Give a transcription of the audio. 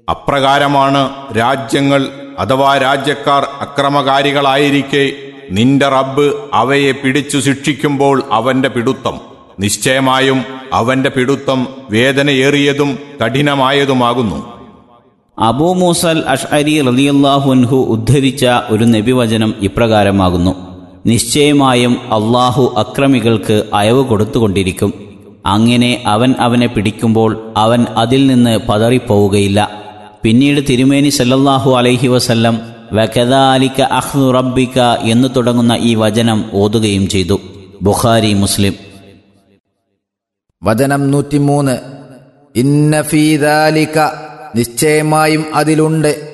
അപ്രകാരമാണ് രാജ്യങ്ങൾ അഥവാ രാജ്യക്കാർ അക്രമകാരികളായിരിക്കെ നിന്റെ റബ്ബ് അവയെ പിടിച്ചു ശിക്ഷിക്കുമ്പോൾ അവന്റെ പിടുത്തം നിശ്ചയമായും അവന്റെ പിടുത്തം വേദനയേറിയതും കഠിനമായതുമാകുന്നു അബൂ മൂസൽ അഷ്അരി റലിയല്ലാഹുൻഹു ഉദ്ധരിച്ച ഒരു നബിവചനം ഇപ്രകാരമാകുന്നു നിശ്ചയമായും അള്ളാഹു അക്രമികൾക്ക് അയവ് കൊടുത്തുകൊണ്ടിരിക്കും അങ്ങനെ അവൻ അവനെ പിടിക്കുമ്പോൾ അവൻ അതിൽ നിന്ന് പതറിപ്പോവുകയില്ല പിന്നീട് തിരുമേനി സല്ലല്ലാഹു അലൈഹി വസല്ലം വകദാലിക അഹ്നു റബ്ബിക എന്ന് തുടങ്ങുന്ന ഈ വചനം ഓതുകയും ചെയ്തു ബുഖാരി മുസ്ലിം വചനം നൂറ്റിമൂന്ന് ഇന്ന ഫീദാലിക നിശ്ചയമായും അതിലുണ്ട്